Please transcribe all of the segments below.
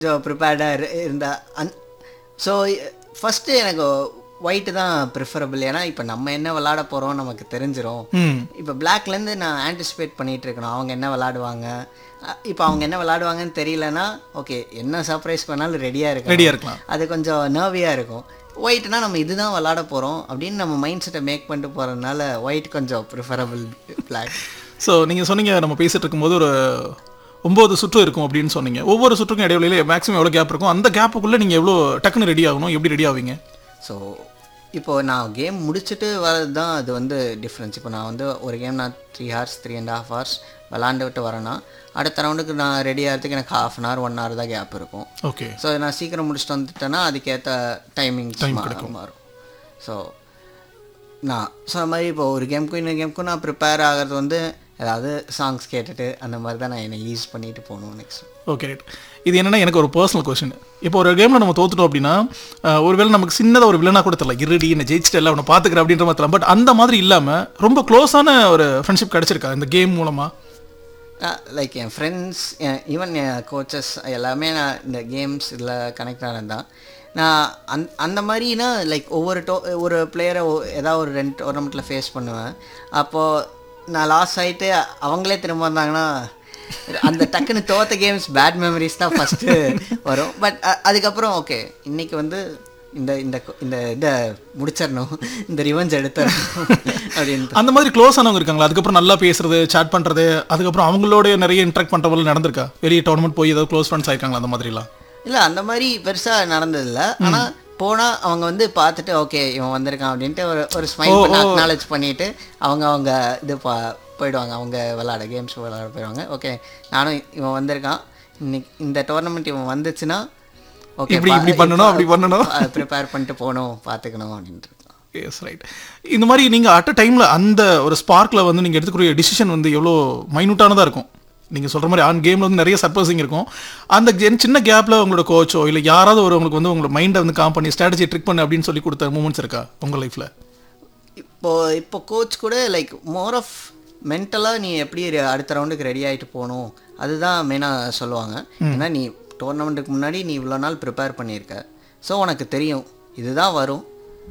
கொஞ்சம் ப்ரிப்பேர்டாக இருந்தா அந் ஸோ ஃபஸ்ட்டு எனக்கு ஒயிட்டு தான் ப்ரிஃபரபிள் ஏன்னா இப்போ நம்ம என்ன விளாட போகிறோம் நமக்கு தெரிஞ்சிரும் ம் இப்போ பிளாக்லேருந்து நான் ஆன்டிசிபேட் பண்ணிட்டு இருக்கணும் அவங்க என்ன விளாடுவாங்க இப்போ அவங்க என்ன விளாடுவாங்கன்னு தெரியலனா ஓகே என்ன சர்ப்ரைஸ் பண்ணாலும் ரெடியாக இருக்கு ரெடியாக இருக்கலாம் அது கொஞ்சம் நர்வியாக இருக்கும் ஒயிட்னா நம்ம இதுதான் விளாட போகிறோம் அப்படின்னு நம்ம மைண்ட் செட்டை மேக் பண்ணிட்டு போகிறதுனால ஒயிட் கொஞ்சம் ப்ரிஃபரபிள் பிளாக் ஸோ நீங்கள் சொன்னீங்க நம்ம பேசிட்டு இருக்கும்போது ஒரு ஒம்பது சுற்று இருக்கும் அப்படின்னு சொன்னீங்க ஒவ்வொரு சுற்றுக்கும் இடைவெளியில மேக்ஸிமம் எவ்வளோ கேப் இருக்கும் அந்த கேப்புக்குள்ளே நீங்கள் எவ்வளோ டக்குன்னு ரெடி ஆகணும் எப்படி ரெடி ஆவீங்க ஸோ இப்போ நான் கேம் முடிச்சுட்டு வரது தான் அது வந்து டிஃப்ரென்ஸ் இப்போ நான் வந்து ஒரு கேம் நான் three hours three and half hours விளாண்டுட்டு வரேன்னா அடுத்த ரவுண்டுக்கு நான் ரெடி ஆகிறதுக்கு எனக்கு half an hour one hour தான் கேப் இருக்கும் ஓகே ஸோ நான் சீக்கிரம் முடிச்சுட்டு வந்துட்டேன்னா அதுக்கேற்ற டைமிங் மாறும் ஸோ நான் சொன்ன மாதிரி இப்போ ஒரு கேமுக்கும் இன்னொரு கேமுக்கும் நான் ப்ரிப்பேர் ஆகிறது வந்து ஏதாவது சாங்ஸ் கேட்டுட்டு அந்த மாதிரி தான் நான் என்னை யூஸ் பண்ணிட்டு போகணும் நெக்ஸ்ட் ஓகே ரைட் இது என்னன்னா எனக்கு ஒரு பர்சனல் கொஸ்டின் இப்போ ஒரு கேமில் நம்ம தோத்துட்டோம் அப்படின்னா அஹ், ஒருவேளை நமக்கு சின்னதாக ஒரு வில்லனாக கூட தெரியல இருடி என்ன ஜெயிச்சிட்டு எல்லாம் அவனை பார்த்துக்கிறேன் அப்படின்ற மாதிரி தெரியல பட் அந்த மாதிரி இல்லாமல் ரொம்ப க்ளோஸான ஒரு ஃப்ரெண்ட்ஷிப் கிடைச்சிருக்கா இந்த கேம் மூலமாக லைக் என் ஃப்ரெண்ட்ஸ் ஈவன் என் கோச்சஸ் எல்லாமே நான் இந்த கேம்ஸ் இதில் கனெக்ட் ஆனது தான் நான் அந் அந்த மாதிரினா லைக் ஒவ்வொரு டோ ஒரு பிளேயரை ஏதாவது ஒரு ரெண்டு டோர்னமெண்ட்டில் ஃபேஸ் பண்ணுவேன் அப்போது நான் லாஸ் ஆகிட்டு அவங்களே திரும்ப வந்தாங்கன்னா அந்த டக்குன்னு தோத்த கேம்ஸ் பேட் மெமரிஸ் தான் ஃபஸ்ட்டு வரும் பட் அதுக்கப்புறம் ஓகே இன்னைக்கு வந்து இந்த இந்த கொ- இந்த இதை முடிச்சிடணும் இந்த ரிவெஞ்ச் எடுத்துடணும் அப்படின்னு அந்த மாதிரி க்ளோஸ் ஆனவங்க இருக்காங்களா அதுக்கப்புறம் நல்லா பேசுறது சாட் பண்ணுறது அதுக்கப்புறம் அவங்களோட நிறைய இன்ட்ராக்ட் பண்ணுறவங்க நடந்திருக்கா வெளியே டோர்னமெண்ட் போய் ஏதாவது க்ளோஸ் ஃப்ரெண்ட்ஸ் ஆயிருக்காங்களா அந்த மாதிரிலாம் இல்லை அந்த மாதிரி பெருசாக நடந்ததில்ல ஆனால் போனால் அவங்க வந்து பார்த்துட்டு ஓகே இவன் வந்திருக்கான் அப்படின்ட்டு ஒரு ஒரு ஸ்மைல் பண்ணி அக்னாலேஜ் பண்ணிட்டு அவங்க அவங்க இது பா போயிடுவாங்க அவங்க விளாட கேம்ஸ் விளாட போயிடுவாங்க ஓகே நானும் இவன் வந்திருக்கான் இன்னைக்கு இந்த டோர்னமெண்ட் இவன் வந்துச்சுன்னா ஓகே இப்படி இப்படி பண்ணணும் அப்படி பண்ணணும் ப்ரிப்பேர் பண்ணிட்டு போகணும் பார்த்துக்கணும் அப்படின்ட்டு எஸ் ரைட் இந்த மாதிரி நீங்கள் அட் அ டைமில் அந்த ஒரு ஸ்பார்க்கில் வந்து நீங்கள் எடுத்துக்கூடிய டிசிஷன் வந்து எவ்வளோ மைனூட்டானதாக இருக்கும் நீங்கள் சொல்கிற மாதிரி ஆன் கேமில் வந்து நிறைய சர்ப்ரைசிங் இருக்கும் அந்த gen- சின்ன கேப்பில் உங்களோட கோச்சோ இல்லை யாராவது ஒரு உங்களுக்கு வந்து உங்களோட மைண்டை வந்து காம் பண்ணி ஸ்ட்ராட்டஜி ட்ரிக் பண்ணு அப்படின்னு சொல்லி கொடுத்த மூமெண்ட்ஸ் இருக்கா உங்கள் லைஃப்பில் இப்போ இப்போ கோச் கூட லைக் மோர் ஆஃப் மென்டலாக நீ எப்படி re- அடுத்த ரவுண்டுக்கு ரெடி ஆகிட்டு போகணும் அதுதான் மெயினாக சொல்லுவாங்க ஏன்னா நீ டோர்னமெண்ட்டுக்கு முன்னாடி நீ இவ்வளோ நாள் ப்ரிப்பேர் பண்ணியிருக்க ஸோ உனக்கு தெரியும் இதுதான் வரும்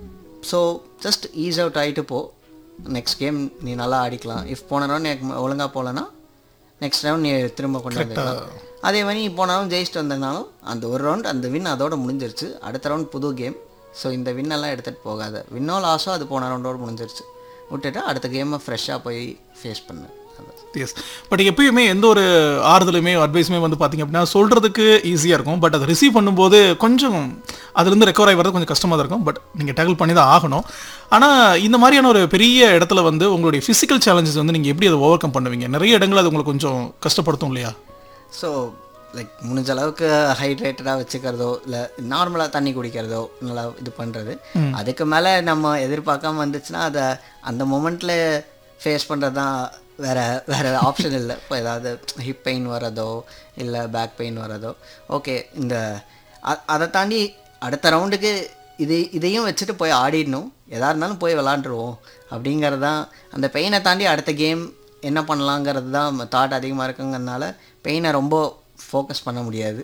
ஸோ ஜஸ்ட் ஈஸ் அவுட் ஆகிட்டு போ நெக்ஸ்ட் கேம் நீ நல்லா ஆடிக்கலாம் இஃப் போன ரவுண்ட் எனக்கு ஒழுங்காக போகலன்னா நெக்ஸ்ட் ரவுண்ட் நீ திரும்ப கொண்டு வந்துக்கலாம் அதே மாதிரி நீ போனாலும் ஜெயிச்சுட்டு வந்தனாலும் அந்த ஒரு ரவுண்ட் அந்த வின் அதோட முடிஞ்சிருச்சு அடுத்த ரவுண்ட் புது கேம் ஸோ இந்த win எல்லாம் எடுத்துகிட்டு போகாத வின்னோ லாஸோ அது போன ரவுண்டோட முடிஞ்சிருச்சு விட்டுட்டு அடுத்த கேமை ஃப்ரெஷ்ஷாக போய் ஃபேஸ் பண்ணு அதான் எஸ் பட் எப்பயுமே எந்த ஒரு ஆறுதலுமே அட்வைஸுமே வந்து பார்த்தீங்க அப்படின்னா சொல்கிறதுக்கு ஈஸியாக இருக்கும் பட் அதை ரிசீவ் பண்ணும்போது கொஞ்சம் அதுலேருந்து ரெக்கவர் ஆகி வரது கொஞ்சம் கஷ்டமாக தான் இருக்கும் பட் நீங்கள் டேக்கிள் பண்ணி தான் ஆகணும் ஆனால் இந்த மாதிரியான ஒரு பெரிய இடத்துல வந்து உங்களுடைய ஃபிசிக்கல் சேலஞ்சஸ் வந்து நீங்கள் எப்படி அதை ஓவர் கம் பண்ணுவீங்க நிறைய இடங்கள் அது உங்களுக்கு கொஞ்சம் கஷ்டப்படுத்தும் இல்லையா ஸோ லைக் முடிஞ்ச அளவுக்கு ஹைட்ரேட்டடாக வச்சுக்கிறதோ இல்லை நார்மலாக தண்ணி குடிக்கிறதோ நல்லா இது பண்ணுறது அதுக்கு மேலே நம்ம எதிர்பார்க்காம வந்துச்சுன்னா அதை அந்த மொமெண்ட்டில் ஃபேஸ் பண்ணுறது தான் வேறு வேறு ஆப்ஷன் இல்லை இப்போ ஏதாவது ஹிப் பெயின் வரதோ இல்லை பேக் பெயின் வரதோ ஓகே இந்த அ- அதை தாண்டி அடுத்த ரவுண்டுக்கு இது இதையும் வச்சுட்டு போய் ஆடிடணும் எதா இருந்தாலும் போய் விளாண்டுருவோம் அப்படிங்கிறது தான் அந்த பெயினை தாண்டி அடுத்த கேம் என்ன பண்ணலாங்கிறது தான் தாட் அதிகமாக இருக்குங்கிறதுனால பெயினை ரொம்ப ஃபோக்கஸ் பண்ண முடியாது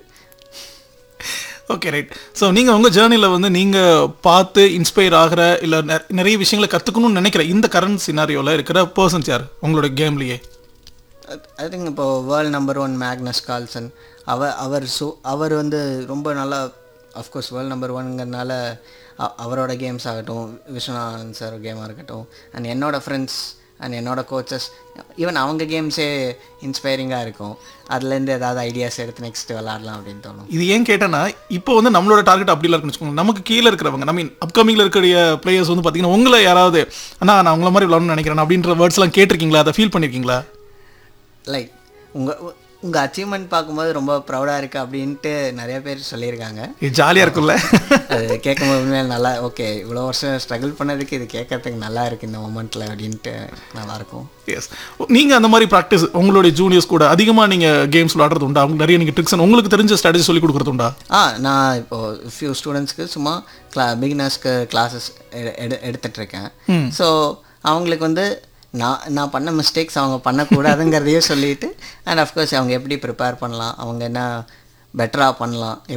ஓகே ரைட் ஸோ நீங்கள் உங்கள் ஜேர்னியில் வந்து நீங்கள் பார்த்து இன்ஸ்பயர் ஆகிற இல்லை நிறைய விஷயங்களை கற்றுக்கணும்னு நினைக்கிற இந்த கரண்ட் சினாரியோவில் இருக்கிற பர்சன்ஸ் யார் உங்களோட கேம்லேயே ஐ திங்க் இப்போ world number one Magnus Carlsen அவர் அவர் சு அவர் வந்து ரொம்ப நல்லா அஃப்கோர்ஸ் வேர்ல்ட் நம்பர் ஒன்ங்கிறதுனால அவரோட கேம்ஸ் ஆகட்டும் விஸ்வநாதன் சார் கேமாக இருக்கட்டும் அண்ட் என்னோட ஃப்ரெண்ட்ஸ் அண்ட் என்னோட கோச்சஸ் ஈவன் அவங்க கேம்ஸே இன்ஸ்பைரிங்காக இருக்கும் அதுலேருந்து ஏதாவது ஐடியாஸ் எடுத்து நெக்ஸ்ட் விளாடலாம் அப்படின்னு தோணும் இது ஏன் கேட்டேன்னா இப்போ வந்து நம்மளோட டார்கெட் அப்படி இருக்குன்னு வச்சுக்கோங்க நமக்கு கீழே இருக்கிறவங்க நம்ம அப்கமிங்கில் இருக்கக்கூடிய பிளேயர்ஸ் வந்து பார்த்தீங்கன்னா உங்களை யாராவது அண்ணா நான் உங்களை மாதிரி விளாடணும்னு நினைக்கிறேன் அப்படின்ற வேர்ட்ஸ்லாம் கேட்டிருக்கீங்களா அதை ஃபீல் பண்ணியிருக்கீங்களா லைக் உங்கள் உங்கள் அச்சீவ்மெண்ட் பார்க்கும்போது ரொம்ப ப்ரௌடாக இருக்குது அப்படின்ட்டு நிறைய பேர் சொல்லியிருக்காங்க இது ஜாலியாக இருக்கும்ல அது கேட்கும்போது உண்மையில நல்லா ஓகே இவ்வளோ வருஷம் ஸ்ட்ரகிள் பண்ணதுக்கு இது கேட்கறதுக்கு நல்லா இருக்கு இந்த மொமெண்ட்டில் அப்படின்ட்டு நல்லாயிருக்கும் எஸ் நீங்கள் அந்த மாதிரி ப்ராக்டிஸ் உங்களுடைய ஜூனியர்ஸ் கூட அதிகமாக நீங்கள் கேம்ஸ் விளாடுறது உண்டா அவங்க நிறைய நீங்கள் ட்ரிக்ஸ் உங்களுக்கு தெரிஞ்ச ஸ்ட்ராட்டஜி சொல்லி கொடுக்குறது உண்டா ஆ நான் இப்போது ஃபியூ ஸ்டூடெண்ட்ஸ்க்கு சும்மா கிளா பிகினர்ஸ்க்கு கிளாஸஸ் எடு எடுத்துட்ருக்கேன் ஸோ அவங்களுக்கு வந்து நான் நான் பண்ண மிஸ்டேக்ஸ் அவங்க பண்ணக்கூடாதுங்கிறதையும் சொல்லிட்டு அண்ட் அஃப்கோர்ஸ் அவங்க எப்படி ப்ரிப்பேர் பண்ணலாம் அவங்க என்ன பெட்டராக பண்ணலாம்